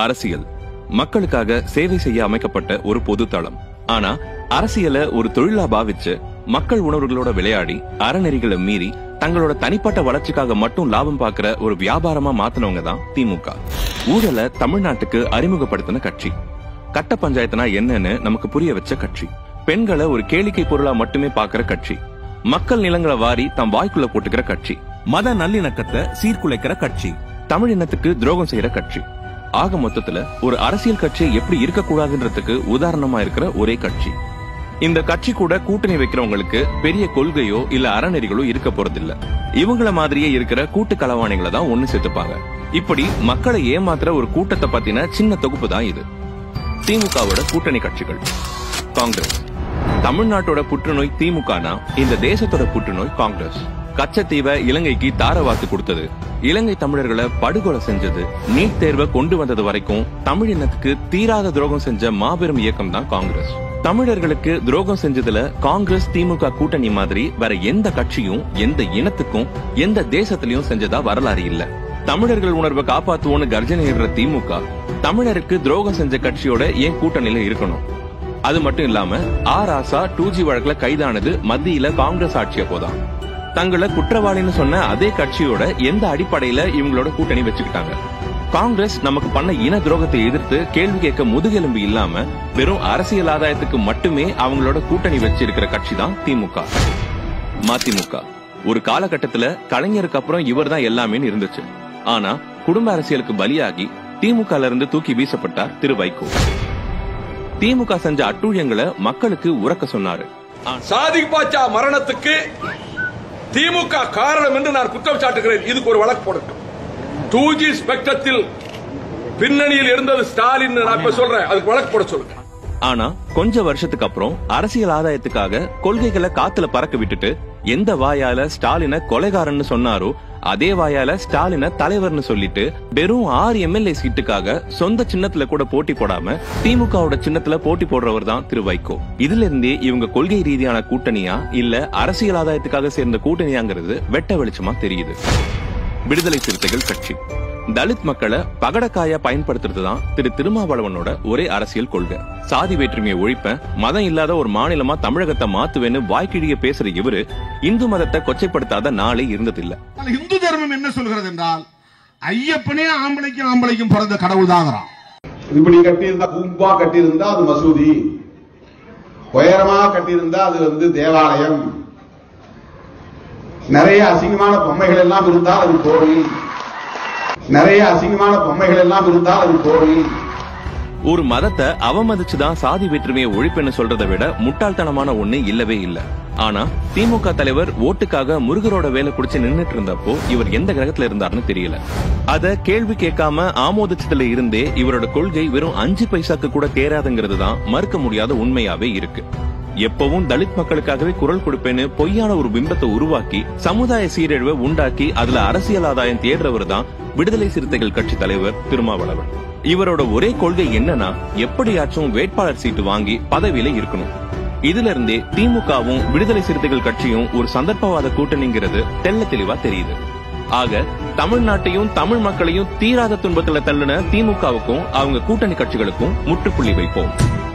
அரசியல் மக்களுக்காக சேவை செய்ய அமைக்கப்பட்ட ஒரு பொது தளம் ஆனா அரசியல ஒரு தொழிலா பாவிச்சு மக்கள் உணர்வுகளோட விளையாடி அறநெறிகளை மீறி தங்களோட தனிப்பட்ட வளர்ச்சிக்காக மட்டும் லாபம் பார்க்கிற ஒரு வியாபாரமா மாத்தினவங்க தான் திமுக ஊழலை தமிழ்நாட்டுக்கு அறிமுகப்படுத்தின கட்சி கட்ட பஞ்சாயத்துனா என்னன்னு நமக்கு புரிய வச்ச கட்சி பெண்களை ஒரு கேளிக்கை பொருளா மட்டுமே பாக்குற கட்சி மக்கள் நிலங்களை வாரி தம் வாய்க்குள்ள போட்டுக்கிற கட்சி மத நல்லிணக்கத்தை சீர்குலைக்கிற கட்சி தமிழ் இனத்துக்கு துரோகம் செய்யற கட்சி ஆக மொத்தத்துல ஒரு அரசியல் கட்சி எப்படி இருக்கக்கூடாதுன்றதுக்கு உதாரணமா இருக்கிற ஒரே கட்சி இந்த கட்சி கூட கூட்டணி வைக்கிறவங்களுக்கு பெரிய கொள்கையோ இல்ல அறநெறிகளோ இருக்க போறதில்ல இவங்கள மாதிரியே இருக்கிற கூட்டு களவாணிகளை தான் ஒண்ணு சேர்த்துப்பாங்க இப்படி மக்களை ஏமாத்துற ஒரு கூட்டத்தை பத்தின சின்ன தொகுப்பு தான் இது திமுகவோட கூட்டணி கட்சிகள் காங்கிரஸ் தமிழ்நாட்டோட புற்றுநோய் திமுகனா இந்த தேசத்தோட புற்றுநோய் காங்கிரஸ் கச்சத்தீவை இலங்கைக்கு தாரவாத்து கொடுத்தது இலங்கை தமிழர்களை படுகொலை செஞ்சது நீட் தேர்வை கொண்டு வந்தது வரைக்கும் தமிழ் இனத்துக்கு தீராத துரோகம் செஞ்ச மாபெரும் இயக்கம் தான் காங்கிரஸ் தமிழர்களுக்கு துரோகம் செஞ்சதுல காங்கிரஸ் திமுக கூட்டணி மாதிரி வேற எந்த கட்சியும் எந்த இனத்துக்கும் எந்த தேசத்திலையும் செஞ்சதா வரலாறு இல்ல தமிழர்கள் உணர்வை காப்பாத்துவோன்னு கர்ஜனையிடுற திமுக தமிழருக்கு துரோகம் செஞ்ச கட்சியோட ஏன் கூட்டணியில இருக்கணும் அது மட்டும் இல்லாம ஆர் ஆசா டூ ஜி வழக்குல கைதானது மத்தியில காங்கிரஸ் ஆட்சி அப்போதான் தங்களை குற்றவாளின்னு சொன்ன அதே கட்சியோட எந்த அடிப்படையில இவங்களோட கூட்டணி வச்சுக்கிட்டாங்க காங்கிரஸ் நமக்கு பண்ண இன துரோகத்தை எதிர்த்து கேள்வி கேட்க முதுகெலும்பு இல்லாம வெறும் அரசியல் ஆதாயத்துக்கு மட்டுமே அவங்களோட கூட்டணி வச்சிருக்கிற கட்சி தான் திமுக மதிமுக ஒரு காலகட்டத்துல கலைஞருக்கு அப்புறம் இவர் தான் எல்லாமே இருந்துச்சு ஆனா குடும்ப அரசியலுக்கு பலியாகி திமுக இருந்து தூக்கி வீசப்பட்டார் திரு வைகோ திமுக செஞ்ச அட்டூழியங்களை மக்களுக்கு உறக்க சொன்னாரு ஆனா சாதிக் பாட்சா மரணத்துக்கு திமுக காரணம் என்று நான் குற்றம் சாட்டுகிறேன் இதுக்கு ஒரு வழக்கு போடட்டும் டூ ஜி ஸ்பெக்ட்ரத்தில் பின்னணியில் இருந்தது ஸ்டாலின் நான் இப்ப சொல்றேன் அதுக்கு வழக்கு போட சொல்லுங்க ஆனா கொஞ்ச வருஷத்துக்கு அப்புறம் அரசியல் ஆதாயத்துக்காக கொள்கைகளை காத்துல பறக்க விட்டுட்டு எந்த வாயால ஸ்டாலினை கொலைகாரன்னு சொன்னாரோ அதே வாயால ஸ்டாலினை தலைவர்னு சொல்லிட்டு வெறும் ஆறு எம்எல்ஏ சீட்டுக்காக சொந்த சின்னத்துல கூட போட்டி போடாம திமுகவோட சின்னத்துல போட்டி போடுறவர் தான் திரு வைகோ இதுல இருந்தே இவங்க கொள்கை ரீதியான கூட்டணியா இல்ல அரசியல் ஆதாயத்துக்காக சேர்ந்த கூட்டணியாங்கிறது வெட்ட வெளிச்சமா தெரியுது விடுதலை சிறுத்தைகள் கட்சி தலித் மக்களை பகடக்காயா பயன்படுத்துறது தான் திரு திருமாவளவனோட ஒரே அரசியல் கொள்கை சாதி வேற்றுமையை ஒழிப்ப மதம் இல்லாத ஒரு மாநிலமா தமிழகத்தை மாத்துவேன்னு வாய்க்கிழிய பேசுற இவரு இந்து மதத்தை கொச்சைப்படுத்தாத நாளே இருந்ததில்ல ஆனால் இந்து தர்மம் என்ன சொல்கிறது என்றால் ஐயப்பனே ஆம்பளைக்கும் ஆம்பளைக்கும் பிறந்த கடவுள் தாங்கிறான் இப்படி கட்டியிருந்தா கும்பா கட்டியிருந்தா அது மசூதி உயரமா கட்டியிருந்தா அது வந்து தேவாலயம் நிறைய அசிங்கமான பொம்மைகள் எல்லாம் இருந்தால் அது கோவில் நிறைய அசிங்கமான பொம்மைகள் எல்லாம் இருந்தால் அது கோவில் ஒரு மதத்தை அவமதிச்சுதான் சாதி வேற்றுமையை ஒழிப்புன்னு சொல்றதை விட முட்டாள்தனமான ஒண்ணு இல்லவே இல்ல ஆனா திமுக தலைவர் ஓட்டுக்காக முருகரோட வேலை குடிச்சு நின்னுட்டு இருந்தப்போ இவர் எந்த கிரகத்துல இருந்தாருன்னு தெரியல அத கேள்வி கேட்காம ஆமோதிச்சதுல இருந்தே இவரோட கொள்கை வெறும் அஞ்சு பைசாக்கு கூட தேராதுங்கிறது தான் மறுக்க முடியாத உண்மையாவே இருக்கு எப்பவும் தலித் மக்களுக்காகவே குரல் கொடுப்பேன்னு பொய்யான ஒரு பிம்பத்தை உருவாக்கி சமுதாய சீரழிவை உண்டாக்கி அதுல அரசியல் ஆதாயம் தேடுறவர் தான் விடுதலை சிறுத்தைகள் கட்சி தலைவர் திருமாவளவன் இவரோட ஒரே கொள்கை என்னன்னா எப்படியாச்சும் வேட்பாளர் சீட்டு வாங்கி பதவியில இருக்கணும் இதுல இருந்தே திமுகவும் விடுதலை சிறுத்தைகள் கட்சியும் ஒரு சந்தர்ப்பவாத கூட்டணிங்கிறது தெள்ள தெளிவா தெரியுது ஆக தமிழ்நாட்டையும் தமிழ் மக்களையும் தீராத துன்பத்துல தள்ளின திமுகவுக்கும் அவங்க கூட்டணி கட்சிகளுக்கும் முற்றுப்புள்ளி வைப்போம்